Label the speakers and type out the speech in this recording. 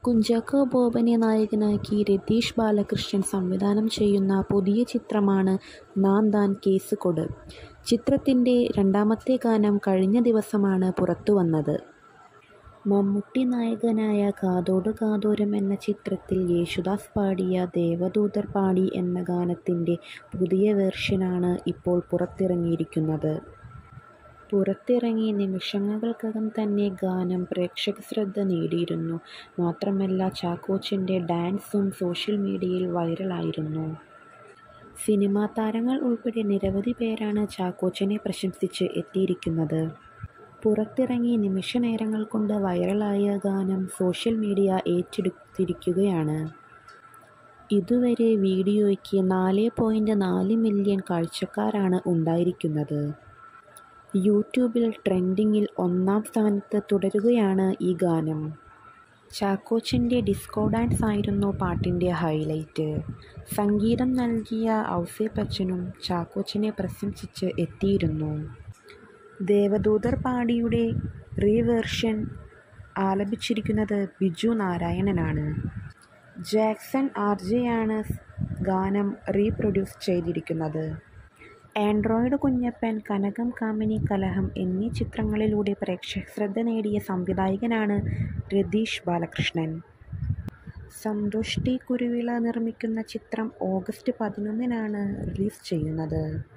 Speaker 1: കുഞ്ചാക്കോ ബോബനെ നായകനാക്കി രതീഷ് ബാലകൃഷ്ണൻ സംവിധാനം ചെയ്യുന്ന പുതിയ ചിത്രമാണ് നാൻ താൻ കേസ് കൊട്. ചിത്രത്തിൻ്റെ രണ്ടാമത്തെ ഗാനം കഴിഞ്ഞ ദിവസമാണ് പുറത്തുവന്നത്. മമ്മൂട്ടി നായകനായ കാതോട് കാതോരം എന്ന ചിത്രത്തിൽ യേശുദാസ് പാടിയ ദേവദൂതർ പാടി എന്ന ഗാനത്തിൻ്റെ പുതിയ വേർഷനാണ് ഇപ്പോൾ പുറത്തിറങ്ങിയിരിക്കുന്നത്. പുറത്തിറങ്ങി നിമിഷങ്ങൾക്കകം തന്നെ ഗാനം പ്രേക്ഷകശ്രദ്ധ നേടിയിരുന്നു. മാത്രമല്ല ചാക്കോച്ചൻ്റെ ഡാൻസും സോഷ്യൽ മീഡിയയിൽ വൈറലായിരുന്നു. സിനിമാ താരങ്ങൾ ഉൾപ്പെടെ നിരവധി പേരാണ് ചാക്കോച്ചനെ പ്രശംസിച്ച് എത്തിയിരിക്കുന്നത്. പുറത്തിറങ്ങി നിമിഷനേരങ്ങൾ കൊണ്ട് വൈറലായ ഗാനം സോഷ്യൽ മീഡിയ ഏറ്റെടുത്തിരിക്കുകയാണ്. ഇതുവരെ വീഡിയോയ്ക്ക് നാലേ പോയിന്റ് നാല് മില്യൺ കാഴ്ചക്കാരാണ് ഉണ്ടായിരിക്കുന്നത്. യൂട്യൂബിൽ ട്രെൻഡിങ്ങിൽ ഒന്നാം സ്ഥാനത്ത് തുടരുകയാണ് ഈ ഗാനം. ചാക്കോച്ചൻ്റെ ഡിസ്കോ ഡാൻസ് ആയിരുന്നു പാട്ടിൻ്റെ ഹൈലൈറ്റ്. സംഗീതം നൽകിയ ഔസേപ്പച്ചനും ചാക്കോച്ചനെ പ്രശംസിച്ച് എത്തിയിരുന്നു. ദേവദൂതർ പാടിയുടെ റീ വേർഷൻ ആലപിച്ചിരിക്കുന്നത് ബിജു നാരായണനാണ്. ജാക്സൺ ആർജെയാണ് ഗാനം റീ പ്രൊഡ്യൂസ് ചെയ്തിരിക്കുന്നത്. ആൻഡ്രോയിഡ് കുഞ്ഞപ്പൻ, കനകം കാമിനി കലഹം എന്നീ ചിത്രങ്ങളിലൂടെ പ്രേക്ഷകശ്രദ്ധ നേടിയ സംവിധായകനാണ് രതീഷ് ബാലകൃഷ്ണൻ. സന്തോഷ് ടി കുരുവിള നിർമ്മിക്കുന്ന ചിത്രം ഓഗസ്റ്റ് പതിനൊന്നിനാണ് റിലീസ് ചെയ്യുന്നത്.